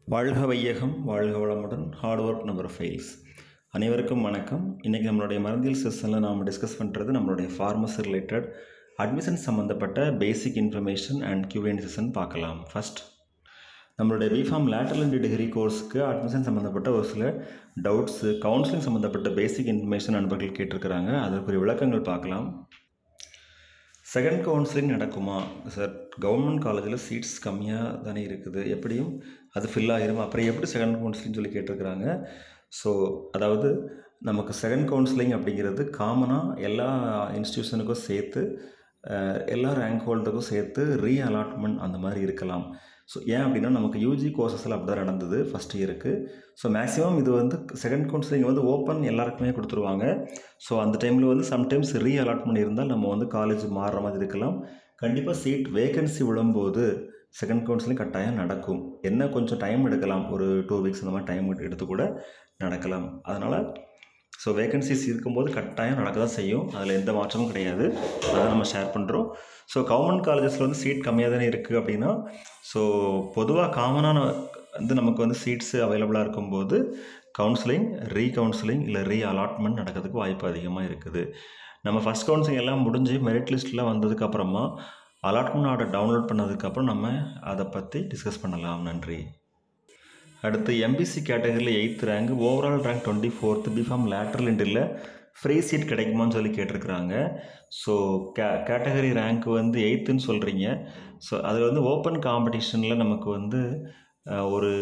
வாழ்க வையகம் வாழ்க வளமுடன் ஹார்ட் ஒர்க் நம்பர் ஃபெயில்ஸ் அனைவருக்கும் வணக்கம் இன்றைக்கி நம்மளுடைய மருந்தியல் செஷனில் நாம் டிஸ்கஸ் பண்ணுறது நம்மளுடைய ஃபார்மசி ரிலேட்டட் அட்மிஷன் சம்மந்தப்பட்ட basic information and Q and A session பார்க்கலாம் ஃபர்ஸ்ட் நம்மளுடைய பிஃபார்ம் லேட்டரல் அண்ட் டிகிரி கோர்ஸுக்கு அட்மிஷன் சம்மந்தப்பட்ட ஒரு சில டவுட்ஸு கவுன்சிலிங் சம்மந்தப்பட்ட பேசிக் இன்ஃபர்மேஷன் நண்பர்கள் கேட்டிருக்கிறாங்க அதற்குரிய விளக்கங்கள் பார்க்கலாம் செகண்ட் கவுன்சிலிங் நடக்குமா சார் கவர்மெண்ட் காலேஜில் சீட்ஸ் கம்மியாக தானே இருக்குது எப்படியும் அது ஃபில் ஆகிரும் அப்புறம் எப்படி செகண்ட் கவுன்சிலிங் சொல்லி கேட்டிருக்கிறாங்க ஸோ அதாவது நமக்கு செகண்ட் கவுன்சிலிங் அப்படிங்கிறது காமனாக எல்லா இன்ஸ்டியூஷனுக்கும் சேர்த்து அஹ், எல்லா ரேங்க் ஹோல்டருக்கும் சேர்த்து ரீ அலாட்மெண்ட் அந்த மாதிரி இருக்கலாம் ஸோ ஏன் அப்படின்னா நமக்கு யூஜி கோர்சஸில் அப்படி தான் நடந்தது ஃபஸ்ட் இயருக்கு ஸோ மேக்ஸிமம் இது வந்து செகண்ட் கவுன்சிலிங் வந்து ஓப்பன் எல்லாருக்குமே கொடுத்துருவாங்க ஸோ அந்த டைமில் வந்து சம்டைம்ஸ் ரீ அலாட்மெண்ட் இருந்தால் நம்ம வந்து காலேஜ் மாறுற மாதிரி இருக்கலாம் கண்டிப்பாக சீட் வேகன்சி விழும்போது செகண்ட் கவுன்சிலிங் கட்டாயம் நடக்கும் என்ன கொஞ்சம் டைம் எடுக்கலாம் ஒரு டூ வீக்ஸ் அந்த மாதிரி டைம் எடுத்து கூட நடக்கலாம் அதனால் ஸோ வேகன்சிஸ் இருக்கும்போது கட்டாயம் நடக்க தான் செய்யும் அதில் எந்த மாற்றமும் கிடையாது அதை நம்ம ஷேர் பண்ணுறோம் ஸோ கவர்மெண்ட் காலேஜஸில் வந்து சீட் கம்மியாக தானே இருக்குது அப்படின்னா ஸோ பொதுவாக காமனான வந்து நமக்கு வந்து சீட்ஸு அவைலபிளாக இருக்கும்போது கவுன்சிலிங் ரீ கவுன்சிலிங் இல்லை ரீ அலாட்மெண்ட் நடக்கிறதுக்கு வாய்ப்பு அதிகமாக இருக்குது நம்ம ஃபஸ்ட் கவுன்சிலிங் எல்லாம் முடிஞ்சு மெரிட் லிஸ்ட்டில் வந்ததுக்கப்புறமா அலாட்மெண்ட் ஆர்டர் டவுன்லோட் பண்ணதுக்கப்புறம் நம்ம அதை பற்றி டிஸ்கஸ் பண்ணலாம் நன்றி அடுத்து எம்பிசி கேட்டகரியில் eighth rank overall rank twenty fourth B Pharm lateral இன்டில் ஃப்ரீ சீட் கிடைக்குமான்னு சொல்லி கேட்டிருக்கிறாங்க ஸோ கே கேட்டகரி ரேங்க் வந்து எயித்துன்னு சொல்கிறீங்க ஸோ அதில் வந்து ஓப்பன் காம்படிஷனில் நமக்கு வந்து அஹ், ஒரு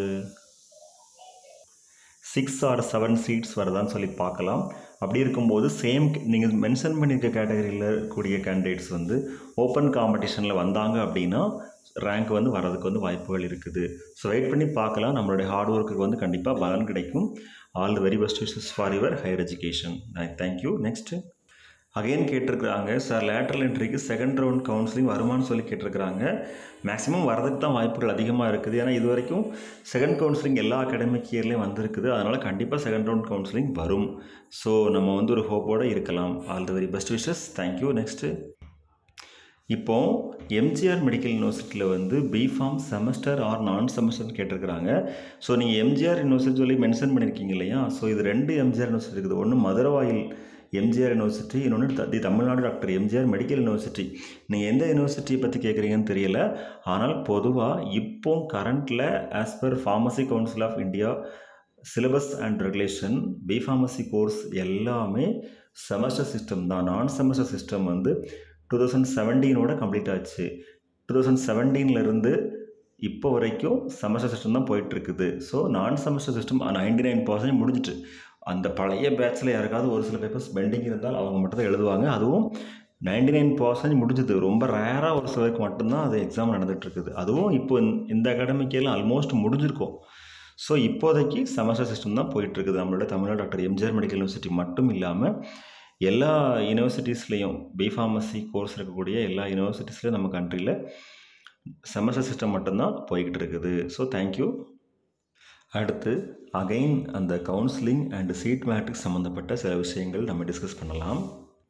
சிக்ஸ் ஆர் செவன் சீட்ஸ் வருதான்னு சொல்லி பார்க்கலாம் அப்படி இருக்கும்போது சேம் நீங்கள் மென்ஷன் பண்ணியிருக்க கேட்டகரியில் இருக்கக்கூடிய கேண்டிடேட்ஸ் வந்து ஓப்பன் காம்படிஷனில் வந்தாங்க அப்படின்னா ரேங்க் வந்து வரதுக்கு வந்து வாய்ப்புகள் இருக்குது ஸோ வெயிட் பண்ணி பார்க்கலாம் நம்மளுடைய ஹார்ட் ஒர்க்குக்கு வந்து கண்டிப்பாக பலன் கிடைக்கும் all the very best wishes for your higher education thank you next again கேட்டிருக்கிறாங்க சார் லேட்டரல் என்ட்ரிக்கு செகண்ட் ரவுண்ட் கவுன்சிலிங் வருமான்னு சொல்லி கேட்டிருக்கிறாங்க மேக்ஸிமம் வரதுக்கு தான் வாய்ப்புகள் அதிகமாக இருக்குது ஏன்னா இது வரைக்கும் செகண்ட் கவுன்சிலிங் எல்லா அகாடமிக் இயர்லேயும் வந்திருக்குது அதனால் கண்டிப்பாக செகண்ட் ரவுண்ட் கவுன்சிலிங் வரும் ஸோ நம்ம வந்து ஒரு ஹோப்போடு இருக்கலாம் all the very best wishes thank you next இப்போ எம்ஜிஆர் மெடிக்கல் யூனிவர்சிட்டியில் வந்து பிஃபார்ம் செமஸ்டர் ஆர் நான் செமஸ்டர்னு கேட்டிருக்கிறாங்க ஸோ நீங்கள் எம்ஜிஆர் யூனிவர்சிட்டி சொல்லி மென்ஷன் பண்ணியிருக்கீங்க இல்லையா ஸோ இது ரெண்டு எம்ஜிஆர் யூனிவர்சிட்டி இருக்குது ஒன்று மதுரவாயில் எம்ஜிஆர் யூனிவர்சிட்டி இன்னொன்று த- the Tamil Nadu doctor MGR medical university நீங்கள் எந்த யூனிவர்சிட்டியை பற்றி கேட்குறீங்கன்னு தெரியல ஆனால் பொதுவாக இப்போ கரண்ட்டில் as per pharmacy council of India syllabus and regulation B Pharmacy course எல்லாமே செமஸ்டர் சிஸ்டம் தான் நான் செமஸ்டர் சிஸ்டம் வந்து டூ தௌசண்ட் செவன்டீனோட கம்ப்ளீட் ஆச்சு டூ தௌசண்ட் செவன்டீன்லேருந்து இப்போ வரைக்கும் செமஸ்டர் சிஸ்டம் தான் போயிட்டுருக்குது so non semester system ninety nine percent முடிஞ்சிட்டு அந்த பழைய பேட்சில் யாருக்காவது ஒரு சில பேப்பர்ஸ் பெண்டிங் இருந்தால் அவங்க மட்டும் தான் எழுதுவாங்க அதுவும் நைன்டி நைன் பர்சன்ட் முடிஞ்சது ரொம்ப ரேராக ஒரு சிலருக்கு மட்டும்தான் அது எக்ஸாம் நடந்துகிட்ருக்குது அதுவும் இப்போ இந்த- இந்த அகாடமிக்கில் ஆல்மோஸ்ட் முடிஞ்சிருக்கும் ஸோ இப்போதைக்கு செமஸ்டர் சிஸ்டம் தான் போயிட்டுருக்குது நம்மளோட Tamil Nadu doctor MGR medical university மட்டும் இல்லாமல் எல்லா யூனிவர்சிட்டிஸ்லேயும் பிஃபார்மசி கோர்ஸ் இருக்கக்கூடிய எல்லா யூனிவர்சிட்டிஸ்லையும் நம்ம கண்ட்ரியில் செமஸ்டர் சிஸ்டம் மட்டும்தான் போய்கிட்டு இருக்குது ஸோ தேங்க்யூ அடுத்து அகைன் அந்த கவுன்சிலிங் அண்ட் சீட் மேட்ரிக்ஸ் சம்மந்தப்பட்ட சில விஷயங்கள் நம்ம டிஸ்கஸ் பண்ணலாம்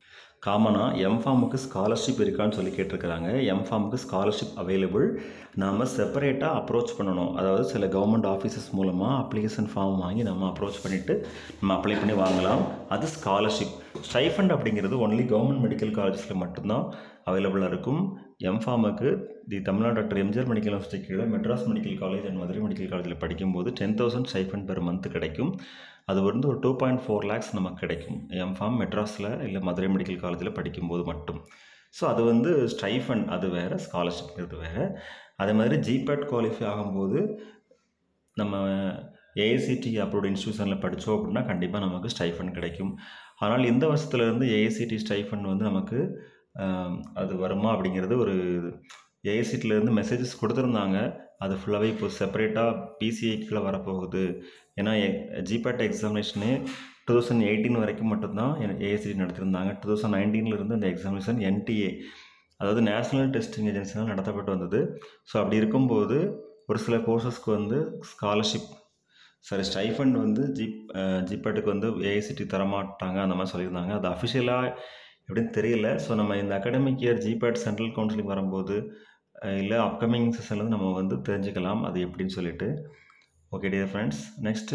காமனாக எம்ஃபார்முக்கு ஸ்காலர்ஷிப் இருக்கான்னு சொல்லி கேட்டிருக்கிறாங்க எம்ஃபார்முக்கு ஸ்காலர்ஷிப் அவைலபிள் நாம் செப்பரேட்டாக அப்ரோச் பண்ணணும் அதாவது சில கவர்மெண்ட் ஆஃபீஸஸ் மூலமாக அப்ளிகேஷன் ஃபார்ம் வாங்கி நம்ம அப்ரோச் பண்ணிவிட்டு நம்ம அப்ளை பண்ணி வாங்கலாம் அது ஸ்காலர்ஷிப் ஸ்டைஃபண்ட் அப்படிங்கிறது ஒன்லி கவர்மெண்ட் மெடிக்கல் காலேஜஸில் மட்டும்தான் அவைலபிளாக இருக்கும் எம்ஃபார்முக்கு the Tamil Nadu doctor MGR medical university கீழே Madras medical college and Madurai medical காலேஜில் படிக்கும்போது ten thousand stipend per month கிடைக்கும் அது வந்து ஒரு டூ பாயிண்ட் ஃபோர் லேக்ஸ் நமக்கு கிடைக்கும் எம்ஃபார்ம் மெட்ராஸில் இல்லை மதுரை மெடிக்கல் காலேஜில் படிக்கும்போது மட்டும் ஸோ அது வந்து ஸ்டைஃபண்ட் அது வேறு ஸ்காலர்ஷிப்ங்கிறது வேறு அதே மாதிரி ஜிபேட் குவாலிஃபை ஆகும்போது நம்ம ஏஐசிடி அப்ரூவ்ட் இன்ஸ்டியூஷனில் படித்தோம் அப்படின்னா கண்டிப்பாக நமக்கு ஸ்டைஃபண்ட் கிடைக்கும் ஆனால் இந்த வருஷத்துலேருந்து ஏஐசிடி ஸ்டைஃபண்ட் வந்து நமக்கு ஆம், அது வருமா அப்படிங்கிறது ஒரு ஏஐசிட்டிலேருந்து மெசேஜஸ் கொடுத்துருந்தாங்க அது ஃபுல்லாகவே இப்போ செப்பரேட்டாக பிசிஐ கீழே வரப்போகுது ஏன்னா ஜிபேட் எக்ஸாமினேஷனே டூ தௌசண்ட் எயிட்டீன் வரைக்கும் மட்டும்தான் ஏஐசிடி நடத்திருந்தாங்க டூ தௌசண்ட் நைன்டீன்லேருந்து இந்த எக்ஸாமினேஷன் என்டிஏ அதாவது நேஷ்னல் டெஸ்டிங் ஏஜென்சினால் நடத்தப்பட்டு வந்தது ஸோ அப்படி இருக்கும்போது ஒரு சில கோர்சஸ்க்கு வந்து ஸ்காலர்ஷிப் சாரி ஸ்டைஃபண்ட் வந்து ஜிப் ஜிபேட்டுக்கு வந்து ஏஐசிடி தரமாட்டாங்க அந்த மாதிரி சொல்லியிருந்தாங்க அது அஃபிஷியலாக எப்படின்னு தெரியல ஸோ நம்ம இந்த academic year GPAT central counselling வரும்போது இல்லை அப்கமிங் செஷன்லேருந்து நம்ம வந்து தெரிஞ்சுக்கலாம் அது எப்படின்னு சொல்லிட்டு okay dear friends next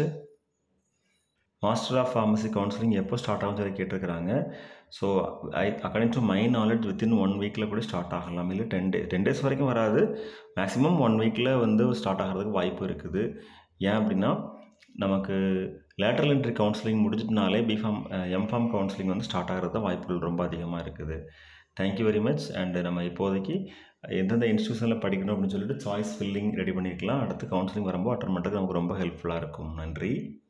master of pharmacy counselling எப்போ ஸ்டார்ட் ஆகும் சொல்லி கேட்டிருக்கிறாங்க so I according to my knowledge within one வீக்கில் கூட ஸ்டார்ட் ஆகலாம் இல்லை டென் டே டென் டேஸ் வரைக்கும் வராது மேக்ஸிமம் ஒன் வீக்கில் வந்து ஸ்டார்ட் ஆகிறதுக்கு வாய்ப்பு இருக்குது ஏன் அப்படின்னா நமக்கு லேட்டரல் என்ட்ரி கவுன்சிலிங் முடிஞ்சிட்டனாலே பிஃபார்ம் எம்ஃபார்ம் கவுன்சிலிங் வந்து ஸ்டார்ட் ஆகிறது தான் வாய்ப்புகள் ரொம்ப அதிகமாக இருக்குது தேங்க்யூ வெரி மச் அண்டு நம்ம இப்போதைக்கு எந்தெந்த இன்ஸ்டியூஷனில் படிக்கணும் அப்படின்னு சொல்லிட்டு சாய்ஸ் ஃபில்லிங் ரெடி பண்ணியிருக்கலாம் அடுத்து கவுன்சிலிங் வரும்போது அட்டன் பண்ணுறதுக்கு நமக்கு ரொம்ப ஹெல்ப்ஃபுல்லாக இருக்கும் நன்றி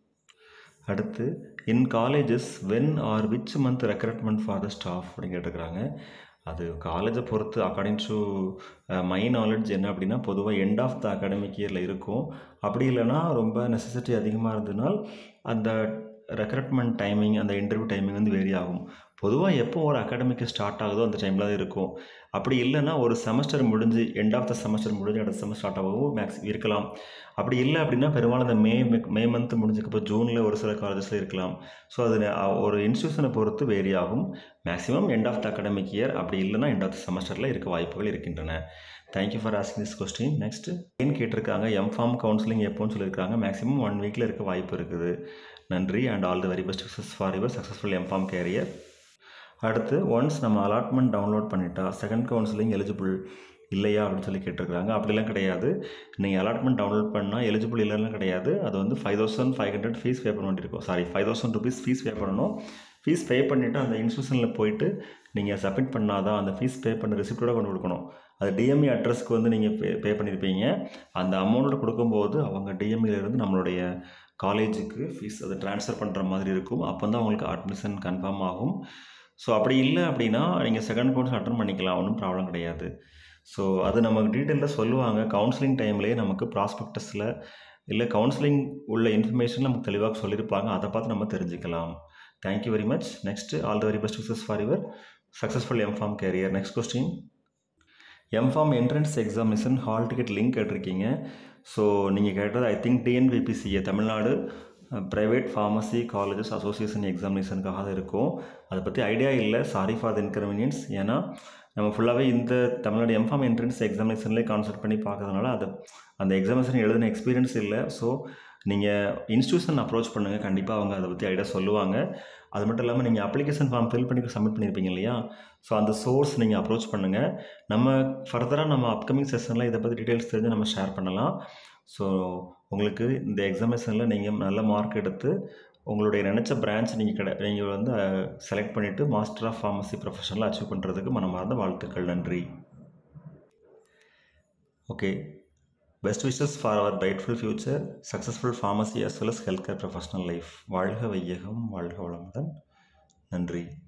அடுத்து in colleges when are which month recruitment for the staff அப்படின்னு கேட்டுக்கிறாங்க அது காலேஜை பொறுத்து அக்கார்டிங் டு மை நாலேஜ் என்ன அப்படின்னா பொதுவாக எண்ட் ஆஃப் த அகாடமிக் இயரில் இருக்கும் அப்படி இல்லைன்னா ரொம்ப நெசசிட்டி அதிகமாக இருந்ததுனால் அந்த ரெக்ரூட்மெண்ட் டைமிங் அந்த இன்டர்வியூ டைமிங் வந்து வேரி ஆகும் பொதுவாக எப்போ ஒரு அகாடமிக்கு ஸ்டார்ட் ஆகுதோ அந்த டைமில் தான் இருக்கும் அப்படி இல்லைன்னா ஒரு செமஸ்டர் முடிஞ்சு எண்ட் ஆஃப் த செமஸ்டர் முடிஞ்சு அடுத்த செமஸ்டர் ஸ்டார்ட் ஆகவும் மேக்ஸ் இருக்கலாம் அப்படி இல்லை அப்படின்னா பெரும்பாலும் அந்த மே மே மந்த் முடிஞ்சக்கப்போ ஜூனில் ஒரு சில காலேஜஸில் இருக்கலாம் ஸோ அது ஒரு இன்ஸ்டியூஷனை பொறுத்து வேரி ஆகும் maximum end of the academic year அப்படி இல்லைன்னா எண்ட் ஆஃப் த செமஸ்டரில் இருக்க வாய்ப்புகள் இருக்கின்றன thank you for asking this question next ஏன் கேட்டிருக்காங்க எம்ஃபார்ம் கவுன்சிலிங் எப்போன்னு சொல்லியிருக்காங்க மேக்ஸிமம் ஒன் வீக்கில் இருக்க வாய்ப்பு இருக்குது நன்றி and all the very best success for your successful M Pharm career அடுத்து ஒன்ஸ் நம்ம அலாட்மெண்ட் டவுன்லோட் பண்ணிட்டா செகண்ட் கவுன்சிலிங் எலிஜிபிள் இல்லையா அப்படின்னு சொல்லி கேட்டிருக்காங்க அப்படிலாம் கிடையாது நீங்கள் அலாட்மெண்ட் டவுன்லோட் பண்ணால் எலிஜிபிள் இல்லைன்னு கிடையாது அது வந்து five thousand five hundred fees pay பண்ண வேண்டியிருக்கும் sorry five thousand rupees fees pay பண்ணணும் ஃபீஸ் பே பண்ணிவிட்டு அந்த இன்ஸ்டியூஷனில் போயிட்டு நீங்கள் சப்மிட் பண்ணாதான் அந்த ஃபீஸ் பே பண்ண ரிசிப்டோட கொண்டு கொடுக்கணும் அது டிஎம்இ அட்ரஸ்க்கு வந்து நீங்கள் பே பே பண்ணியிருப்பீங்க அந்த அமௌண்ட்டோட கொடுக்கும்போது அவங்க டிஎம்இலேருந்து நம்மளுடைய காலேஜுக்கு ஃபீஸ் அதை ட்ரான்ஸ்ஃபர் பண்ணுற மாதிரி இருக்கும் அப்போ தான் உங்களுக்கு அட்மிஷன் கன்ஃபார்ம் ஆகும் ஸோ அப்படி இல்லை அப்படின்னா நீங்கள் செகண்ட் கோர்ஸ் அட்டன் பண்ணிக்கலாம் ஒன்றும் ப்ராப்ளம் கிடையாது ஸோ அது நமக்கு டீட்டெயிலில் சொல்லுவாங்க கவுன்சிலிங் டைம்லேயே நமக்கு ப்ராஸ்பெக்டஸில் இல்லை கவுன்சிலிங் உள்ள இன்ஃபர்மேஷன் நமக்கு தெளிவாக சொல்லியிருப்பாங்க அதை பார்த்து நம்ம தெரிஞ்சுக்கலாம் thank you very much next all the very best success for your successful M Pharm career next question M Pharm entrance examination hall ticket link கேட்டிருக்கீங்க ஸோ நீங்கள் கேட்டது I think TNPPCA Tamil Nadu private pharmacy colleges association எக்ஸாமினேஷனுக்காக தான் இருக்கும் அதை பற்றி ஐடியா இல்லை sorry for the inconvenience ஏன்னா நம்ம ஃபுல்லாகவே இந்த தமிழ்நாடு எம்ஃபார்ம் என்ட்ரன்ஸ் எக்ஸாமினேஷன்லேயே கான்சென்ட் பண்ணி பார்க்கறதுனால அது அந்த எக்ஸாமினேஷன் எழுதின எக்ஸ்பீரியன்ஸ் இல்லை ஸோ நீங்கள் இன்ஸ்டியூஷன் அப்ரோச் பண்ணுங்கள் கண்டிப்பாக அவங்க அதை பற்றி ஐடியா சொல்லுவாங்க அது மட்டும் இல்லாமல் நீங்கள் அப்ளிகேஷன் ஃபார்ம் ஃபில் பண்ணி சப்மிட் பண்ணியிருப்பீங்க இல்லையா ஸோ அந்த சோர்ஸ் நீங்கள் அப்ரோச் பண்ணுங்கள் நம்ம ஃபர்தராக நம்ம அப்கமிங் செஷனில் இதை பற்றி டீட்டெயில்ஸ் தெரிஞ்சு நம்ம ஷேர் பண்ணலாம் ஸோ உங்களுக்கு இந்த எக்ஸாமினேஷனில் நீங்கள் நல்ல மார்க் எடுத்து உங்களுடைய நினச்ச பிரான்ச் நீங்கள் கிடை நீங்கள் வந்து செலக்ட் பண்ணிவிட்டு மாஸ்டர் ஆஃப் ஃபார்மசி ப்ரொஃபஷனில் அச்சீவ் பண்ணுறதுக்கு மனமார்ந்த வாழ்த்துக்கள் நன்றி okay best wishes for our brightful future successful pharmacy as well as health care professional life வாழ்க வையகம் வாழ்க வளமுடன் நன்றி